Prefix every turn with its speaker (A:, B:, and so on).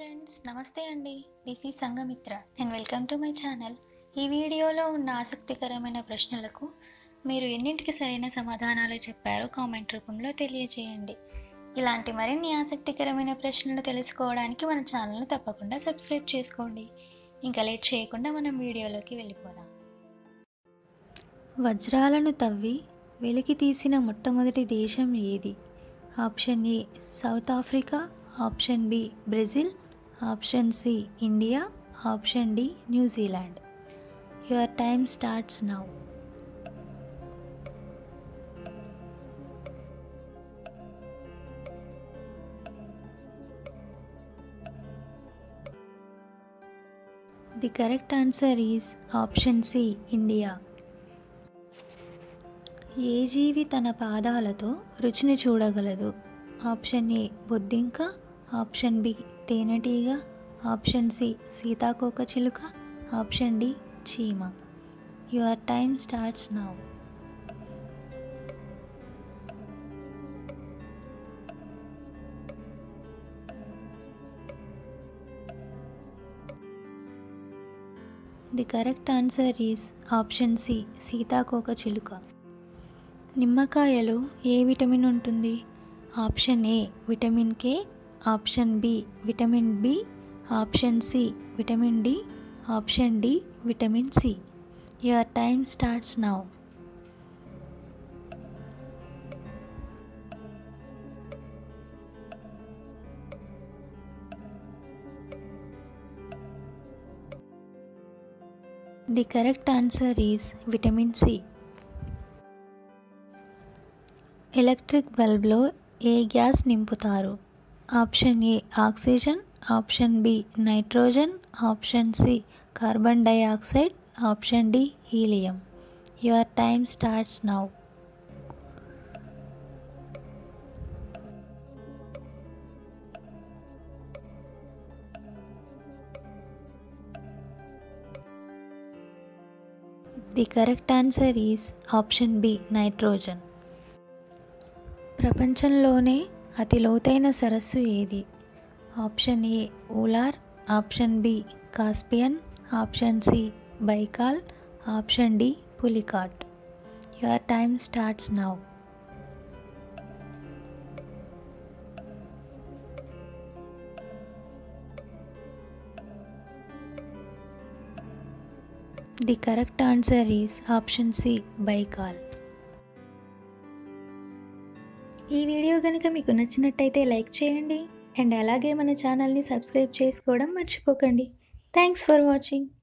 A: friends నమస్తే అండి this is Sangamitra and welcome to my channel ఈ వీడియోలో ఉన్న ఆసక్తికరమైన ప్రశ్నలకు మీరు ఎన్నింటికి సరైన సమాధానాలు చెప్పారో కామెంట్ రూపంలో తెలియజేయండి ఇలాంటి మరిన్ని ఆసక్తికరమైన ప్రశ్నలు తెలుసుకోవడానికి మన ఛానల్ను తప్పకుండా సబ్స్క్రైబ్ చేసుకోండి ఇంకా లేట్ చేయకుండా మనం వీడియోలోకి వెళ్ళిపోదాం వజ్రాలను తవ్వి వెలికి తీసిన మొట్టమొదటి దేశం ఏది option A South Africa option B Brazil option C India option D New Zealand your time starts now the correct answer is option C India ఏ జీవి తన పాదాలతో రుచిని చూడగలదు ఆప్షన్ ఏ బొద్దింక ఆప్షన్ బి తేనెటీగ ఆప్షన్ సి సీతాకోక చిలుక ఆప్షన్ డి చీమ your time starts now the correct answer is option C సీతాకోక చిలుక నిమ్మకాయలో ఏ విటమిన్ ఉంటుంది option A vitamin K option B vitamin B option C vitamin D option D vitamin C your time starts now the correct answer is vitamin C electric బల్బ్లో ఏ gas నింపుతారు option A oxygen option B nitrogen option C carbon dioxide option D helium your time starts now the correct answer is option B nitrogen ప్రపంచంలోనే అతి లోతైన సరస్సు ఏది option A Wular option B Caspian option C Baikal option D Pulicat your time starts now the correct answer is option C Baikal ఈ video కనుక మీకు నచ్చినట్టయితే like చేయండి అండ్ అలాగే మన ఛానల్ని సబ్స్క్రైబ్ చేసుకోవడం మర్చిపోకండి థ్యాంక్స్ ఫర్ వాచింగ్